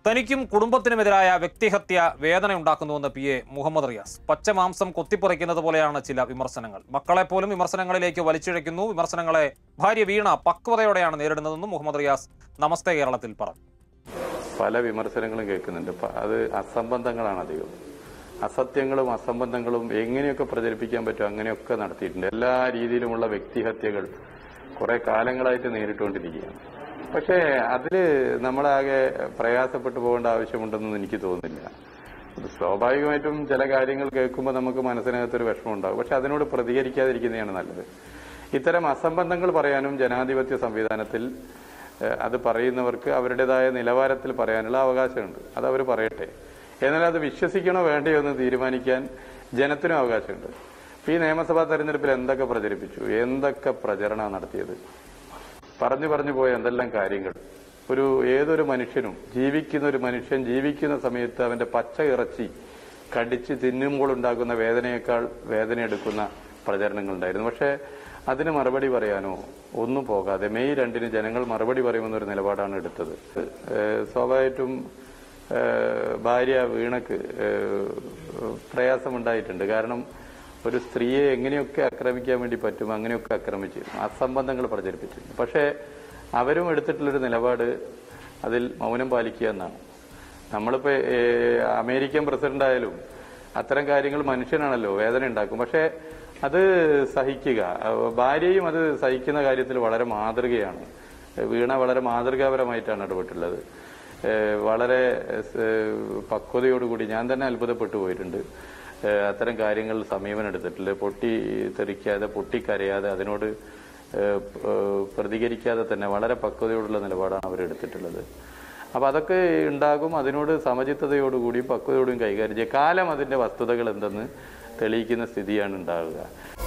തനിക്കും കുടുംബത്തിനുമെതിരായ വ്യക്തിഹത്യ വേദനയുണ്ടാക്കുന്നുവെന്ന് പി എ മുഹമ്മദ് റിയാസ് പച്ചമാംസം കൊത്തിപ്പറിക്കുന്നത് പോലെയാണ് ചില വിമർശനങ്ങൾ മക്കളെ പോലും വിമർശനങ്ങളിലേക്ക് വലിച്ചിഴയ്ക്കുന്നു വിമർശനങ്ങളെ ഭാര്യ വീണ പക്വതയോടെയാണ് നേരിടുന്നതെന്നും മുഹമ്മദ് റിയാസ് നമസ്തേ കേരളത്തിൽ പറഞ്ഞു പല വിമർശനങ്ങളും കേൾക്കുന്നുണ്ട് പ- അത് അസംബന്ധങ്ങളാണ് അധികം അസത്യങ്ങളും അസംബന്ധങ്ങളും എങ്ങനെയൊക്കെ പ്രചരിപ്പിക്കാൻ പറ്റും അങ്ങനെയൊക്കെ നടത്തിയിട്ടുണ്ട് എല്ലാ രീതിയിലുമുള്ള വ്യക്തിഹത്യകൾ കുറെ കാലങ്ങളായിട്ട് നേരിട്ടുകൊണ്ടിരിക്കുകയാണ് പക്ഷേ അതില് നമ്മളാകെ പ്രയാസപ്പെട്ടു പോകേണ്ട ആവശ്യമുണ്ടെന്ന് എനിക്ക് തോന്നുന്നില്ല അത് സ്വാഭാവികമായിട്ടും ചില കാര്യങ്ങൾ കേൾക്കുമ്പോൾ നമുക്ക് മനസ്സിനകത്തൊരു വിഷമം ഉണ്ടാകും പക്ഷെ അതിനോട് പ്രതികരിക്കാതിരിക്കുന്നതാണ് നല്ലത് ഇത്തരം അസംബന്ധങ്ങൾ പറയാനും ജനാധിപത്യ സംവിധാനത്തിൽ ഏഹ്, അത് പറയുന്നവർക്ക് അവരുടേതായ നിലവാരത്തിൽ പറയാനുള്ള അവകാശമുണ്ട് അത് അവർ പറയട്ടെ എന്നാൽ അത് വിശ്വസിക്കണോ വേണ്ടയോ എന്ന് തീരുമാനിക്കാൻ ജനത്തിനും അവകാശമുണ്ട് ഇപ്പൊ ഈ നിയമസഭാ തെരഞ്ഞെടുപ്പിൽ എന്തൊക്കെ പ്രചരിപ്പിച്ചു എന്തൊക്കെ പ്രചരണമാണ് നടത്തിയത് പറഞ്ഞു പറഞ്ഞു പോയ എന്തെല്ലാം കാര്യങ്ങൾ ഒരു ഏതൊരു മനുഷ്യനും ജീവിക്കുന്ന ഒരു മനുഷ്യൻ ജീവിക്കുന്ന സമയത്ത് അവന്റെ പച്ച ഇറച്ചി കടിച്ച് തിന്നുമ്പോൾ ഉണ്ടാകുന്ന വേദനയേക്കാൾ വേദന എടുക്കുന്ന പ്രചരണങ്ങൾ ഉണ്ടായിരുന്നു പക്ഷേ അതിന് മറുപടി പറയാനോ ഒന്നും പോകാതെ മെയ് രണ്ടിന് ജനങ്ങൾ മറുപടി പറയുമെന്നൊരു നിലപാടാണ് എടുത്തത് ഏഹ് സ്വാഭാവികമായിട്ടും ഏഹ് ഭാര്യ വീണക്ക് ഏഹ് പ്രയാസമുണ്ടായിട്ടുണ്ട് കാരണം ഒരു സ്ത്രീയെ എങ്ങനെയൊക്കെ ആക്രമിക്കാൻ വേണ്ടി പറ്റും അങ്ങനെയൊക്കെ ആക്രമിച്ചിരുന്നു അസംബന്ധങ്ങൾ പ്രചരിപ്പിച്ചിരുന്നു പക്ഷേ അവരും എടുത്തിട്ടുള്ളൊരു നിലപാട് അതിൽ മൗനം പാലിക്കുക എന്നാണ് നമ്മളിപ്പോ ഏഹ്, അമേരിക്കൻ പ്രസിഡന്റ് ആയാലും അത്തരം കാര്യങ്ങൾ മനുഷ്യനാണല്ലോ വേദന ഉണ്ടാക്കും പക്ഷേ അത് സഹിക്കുക അഹ് ഭാര്യയും അത് സഹിക്കുന്ന കാര്യത്തിൽ വളരെ മാതൃകയാണ് വീണ വളരെ മാതൃകാപരമായിട്ടാണ് ഇടപെട്ടുള്ളത് ഏഹ്, വളരെ ഏഹ്, പക്വതയോടുകൂടി ഞാൻ തന്നെ അത്ഭുതപ്പെട്ടു പോയിട്ടുണ്ട് ഏഹ്, അത്തരം കാര്യങ്ങൾ സമീപനം എടുത്തിട്ടില്ല പൊട്ടി തെറിക്കാതെ പൊട്ടിക്കരയാതെ അതിനോട് ഏഹ്, ഏഹ്, പ്രതികരിക്കാതെ തന്നെ വളരെ പക്വതയോടുള്ള നിലപാടാണ് അവരെടുത്തിട്ടുള്ളത് അപ്പൊ അതൊക്കെ ഉണ്ടാകും അതിനോട് സമചിത്തതയോടുകൂടിയും പക്വതയോടും കൈകാര്യം ചെയ്യുക കാലം അതിന്റെ വസ്തുതകൾ എന്തെന്ന് തെളിയിക്കുന്ന സ്ഥിതിയാണ് ഉണ്ടാവുക